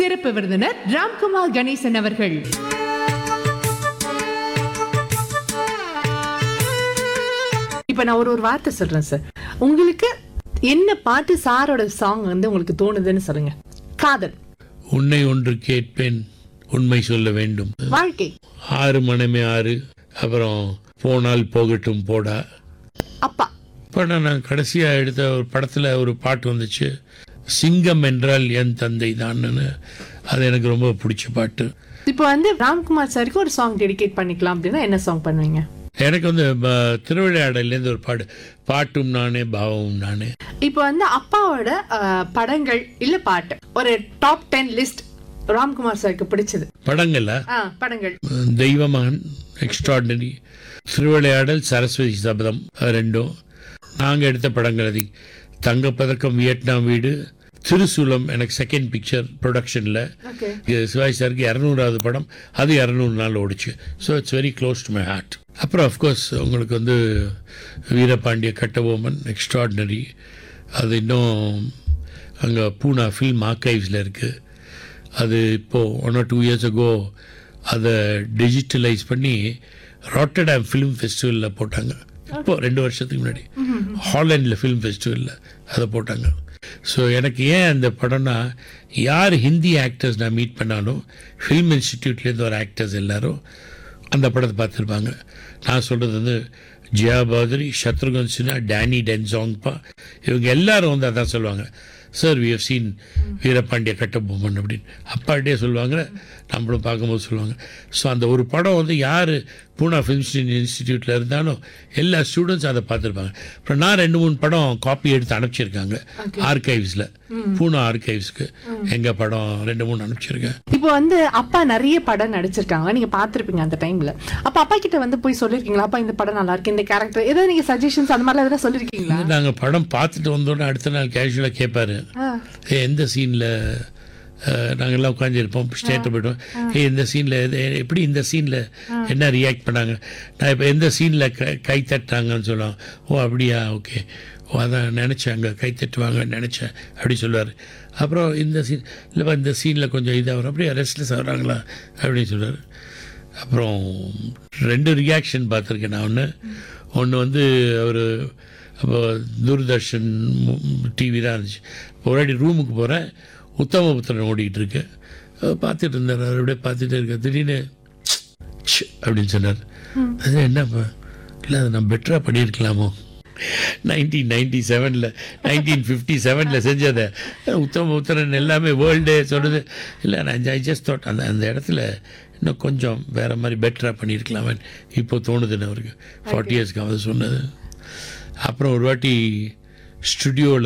சிறப்பு விருந்தினர் ராம்குமார் கணேசன் அவர்கள் இப்ப நான் ஒரு ஒரு வார்த்தை சொல்றேன் சார் உங்களுக்கு என்ன பாட்டு சாரோட சாங் வந்து உங்களுக்கு தோணுதுன்னு சொல்லுங்க காதல் உன்னை ஒன்று கேட்பேன் உண்மை சொல்ல வேண்டும் வாழ்க்கை ஆறு மனமே ஆறு அப்புறம் போனால் போகட்டும் போடா அப்பா படம் நான் கடைசியாக எடுத்த ஒரு படத்தில் ஒரு பாட்டு வந்துச்சு சிங்கம் என்றால் என் தந்தை தான்னு அது எனக்கு ரொம்ப பிடிச்ச பாட்டு இப்போ வந்து ராம்குமார் சாருக்கு ஒரு சாங் டெடிகேட் பண்ணிக்கலாம் அப்படின்னா என்ன சாங் பண்ணுவீங்க எனக்கு வந்து ப- திருவிளையாடல்லேருந்து ஒரு பாடு பாட்டும் நானே பாவமும் நானே இப்போ வந்து அப்பாவோட அஹ், படங்கள் இல்ல பாட்டு ஒரு டாப் டென் லிஸ்ட் ராம்குமார் சாருக்கு பிடிச்சது படங்கள்ல ஆ படங்கள் தெய்வமகன் எக்ஸ்ட்ராடினரி திருவிளையாடல் சரஸ்வதி சபதம் அது ரெண்டும் நாங்கள் எடுத்த படங்கள் அது தங்கப்பதக்கம் வியட்நாம் வீடு திருசூலம் எனக்கு செகண்ட் பிக்சர் ப்ரொடக்ஷனில் ஓகே சிவாஜி சாருக்கு இரநூறாவது படம் அது இரநூறு நாள் ஓடிச்சு so it's very close to my heart அப்புறம் அஃப்கோர்ஸ் உங்களுக்கு வந்து வீரபாண்டிய கட்டபொம்மன் எக்ஸ்ட்ராடினரி அது இன்னும் அங்கே பூனா ஃபில்ம் ஆர்கைவ்ஸில் இருக்குது அது இப்போது one or two years ago அதை டிஜிட்டலைஸ் பண்ணி ராட்டர்டாம் ஃபிலிம் ஃபெஸ்டிவலில் போட்டாங்க இப்போ ரெண்டு வருஷத்துக்கு முன்னாடி ஹாலண்டில் ஃபிலிம் ஃபெஸ்டிவலில் அதை போட்டாங்க ஸோ எனக்கு ஏன் அந்த படம்னா யார் ஹிந்தி ஆக்டர்ஸ் நான் மீட் பண்ணாலும் ஃபிலிம் இன்ஸ்டிடியூட்லேருந்து வர ஆக்டர்ஸ் எல்லாரும் அந்த படத்தை பார்த்துருப்பாங்க நான் சொல்கிறது வந்து ஜியா பாதுரி சத்ருகன் சின்ஹா டேனி டென்சாங்பா இவங்க எல்லாரும் வந்து அதான் சொல்லுவாங்க sir we have seen Veerapandiya Kattabomman அப்படின்னு அப்பாட்டே சொல்லுவாங்க நம்மளும் பார்க்கும்போது சொல்லுவாங்க ஸோ அந்த ஒரு படம் வந்து யார் பூனா ஃபிலிம் இன்ஸ்டிடியூட்டில் இருந்தாலும் எல்லா ஸ்டூடெண்ட்ஸ் அதை பார்த்துருப்பாங்க அப்புறம் நான் ரெண்டு மூணு படம் காப்பி எடுத்து அனுப்பிச்சிருக்காங்க ஆர்கைவ்ஸில் பூனா ஆர்கைவ்ஸ்க்கு எங்கள் படம் ரெண்டு மூணு அனுப்பிச்சிருக்கேன் இப்போ வந்து அப்பா நிறைய படம் நடிச்சிருக்காங்க நீங்க பார்த்திருப்பீங்க அந்த டைம்ல அப்ப அப்பா கிட்ட வந்து போய் சொல்லிருக்கீங்களா அப்பா இந்த படம் நல்லா இருக்கு இந்த கேரக்டர் ஏதாவது நீங்க சஜஷன்ஸ் அந்த மாதிரி எதாவது சொல்லிருக்கீங்களா நாங்கள் படம் பார்த்துட்டு வந்தோடனே அடுத்த நாள் கேஷுவலாக கேட்பாரு ஆ. "ஏய், எந்த சீனில் நாங்கள்லாம் உட்காந்துருப்போம் ஸ்டேட்டை போய்ட்டோம் ஏ இந்த சீனில் எப்படி இந்த சீனில் என்ன ரியாக்ட் பண்ணாங்க நான் இப்போ எந்த சீனில் க கை தட்டாங்கன்னு சொல்லுவோம் ஓ அப்படியா ஓகே ஓ அதான் நினச்சேன் அங்கே கை தட்டுவாங்கன்னு நினச்சேன் அப்படி சொல்லுவார் அப்புறம் இந்த சீன் இல்லைப்பா இந்த சீனில் கொஞ்சம் இதாக வரும் அப்படியே ரெஸ்ட்லெஸ் ஆகிறாங்களா அப்படின்னு சொல்லுவார் அப்புறம் ரெண்டு ரியாக்ஷன் பார்த்துருக்கேன் நான் ஒன்று ஒன்று வந்து அவர் அப்போ தூர்தர்ஷன் டிவி தான் இருந்துச்சு ஒரு வாட்டி ரூமுக்கு போகிறேன் உத்தமபுத்திரன் ஓடிக்கிட்டு இருக்கு அவர் பார்த்துட்டு இருந்தார் அவர் அப்படியே பார்த்துட்டே இருக்க திடீர்னு ச்ச அப்படின்னு சொன்னார் அது என்னப்பா இல்லை அதை நான் பெட்டராக பண்ணியிருக்கலாமோ நைன்டீன் நைன்டி செவனில் நைன்டீன் ஃபிஃப்டி செவனில் செஞ்சதை உத்தம உத்தரன் எல்லாமே வேர்ல்டே சொல்லுது இல்லை நான் ஐ ஜஸ்ட் தாட் அந்த அந்த இடத்துல இன்னும் கொஞ்சம் வேறு மாதிரி பெட்டராக பண்ணியிருக்கலாமே இப்போ தோணுதுன்னு அவருக்கு ஃபார்ட்டி இயர்ஸ்க்கு அவர் சொன்னது அப்புறம் ஒரு வாட்டி ஸ்டுடியோவில்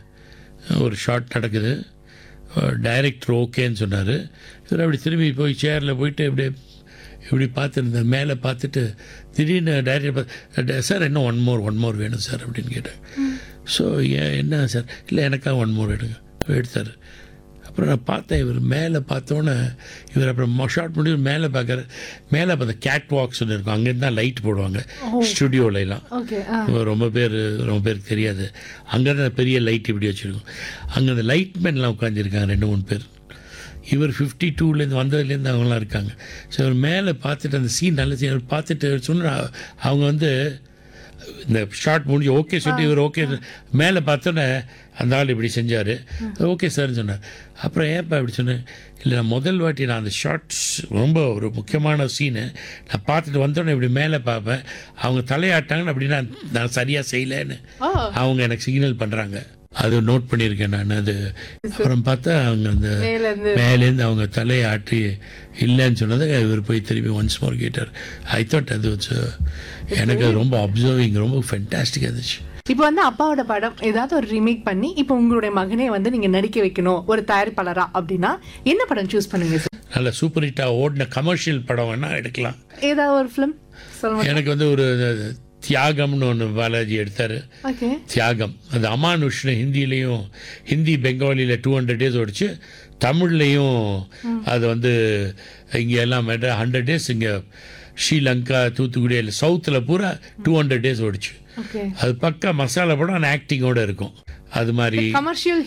ஒரு ஷாட் நடக்குது டைரக்டர் ஓகேன்னு சொன்னார் இவர் அப்படி திரும்பி போய் சேரில் போயிட்டு இப்படியே இப்படி பார்த்துருந்தேன் மேலே பார்த்துட்டு திடீர்னு டைரக்டர் பார்த்து சார் இன்னும் ஒன் மோர் ஒன் மோர் வேணும் சார் அப்படின்னு கேட்டேன் ஸோ ஏன் என்ன சார் இல்லை எனக்காக ஒன் மோர் எடுங்க எடுத்தார் அப்புறம் நான் பார்த்தேன் இவர் மேலே பார்த்தோன்னே இவர் அப்புறம் ஷார்ட் பண்ணி மேலே பார்க்குற மேலே பார்த்த கேட் வாக்ஸ் ஒன்று இருக்கும் அங்கேருந்து தான் லைட் போடுவாங்க ஸ்டுடியோல எல்லாம் ஓகே ரொம்ப பேர் ரொம்ப பேருக்கு தெரியாது அங்கே தான் பெரிய லைட் இப்படி வச்சுருக்கோம் அங்கே அந்த லைட் மேன்லாம் உட்காந்துருக்காங்க ரெண்டு மூணு பேர் இவர் ஃபிஃப்டி டூலேருந்து வந்ததுலேருந்து அவங்களாம் இருக்காங்க ஸோ இவர் மேலே பார்த்துட்டு அந்த சீன் நல்ல சீன் அவர் பார்த்துட்டு சொன்ன அவங்க வந்து இந்த ஷார்ட் முடிஞ்சு ஓகே சொல்லிட்டு இவர் ஓகே மேலே பார்த்தோன்னே அந்த ஆள் இப்படி செஞ்சார் ஓகே சார்னு சொன்னார் அப்புறம் ஏன்ப்பா இப்படி சொன்னேன் இல்லை நான் முதல் வாட்டி நான் அந்த ஷார்ட்ஸ் ரொம்ப ஒரு முக்கியமான சீனு நான் பார்த்துட்டு வந்தோடனே இப்படி மேலே பார்ப்பேன் அவங்க தலையாட்டாங்கன்னு அப்படின்னா நான் சரியாக செய்யலைன்னு ஓ அவங்க எனக்கு சிக்னல் பண்ணுறாங்க அது நோட் பண்ணியிருக்கேன் நான் அது அப்புறம் பார்த்தா அவங்க அந்த மேல இருந்து மேலேருந்து அவங்க தலையை ஆட்டி இல்லைன்னு சொன்னதை இவர் போய் திரும்பி ஒன்ஸ் மோர் கேட்டார் ஐ தாட் அது was, uh, எனக்கு அது ரொம்ப அப்சர்விங் ரொம்ப ஃபென்டாஸ்டிக்காக இருந்துச்சு இப்போ வந்து அப்பாவோட படம் ஏதாவது ஒரு ரீமேக் பண்ணி இப்போ உங்களுடைய மகனே வந்து நீங்க நடிக்க வைக்கணும் ஒரு தயாரிப்பாளரா அப்படின்னா என்ன படம் சூஸ் பண்ணுவீங்க சார் நல்ல சூப்பர் ஹிட்டாக ஓடின கமர்ஷியல் படம் வேணால் எடுக்கலாம் ஏதாவது ஒரு ஃபிலிம் சொல்லுங்க எனக்கு வந்து ஒரு தியாகம்னு ஒன்று பாலாஜி எடுத்தார் ஓகே தியாகம் அது அமானுஷ்னு ஹிந்திலையும் ஹிந்தி பெங்காலியில் டூ ஹண்ட்ரட் டேஸ் ஓடிச்சு தமிழ்லையும் அது வந்து இங்கே எல்லாம் ஹண்ட்ரட் டேஸ் இங்கே ஸ்ரீலங்கா தூத்துக்குடி இல்லை சவுத்தில் பூரா டூ ஹண்ட்ரட் டேஸ் ஓடிச்சு ஓகே அது பக்கா மசாலா படம் ஆனால் ஆக்டிங்கோட இருக்கும் அது மாதிரி கமர்ஷியல்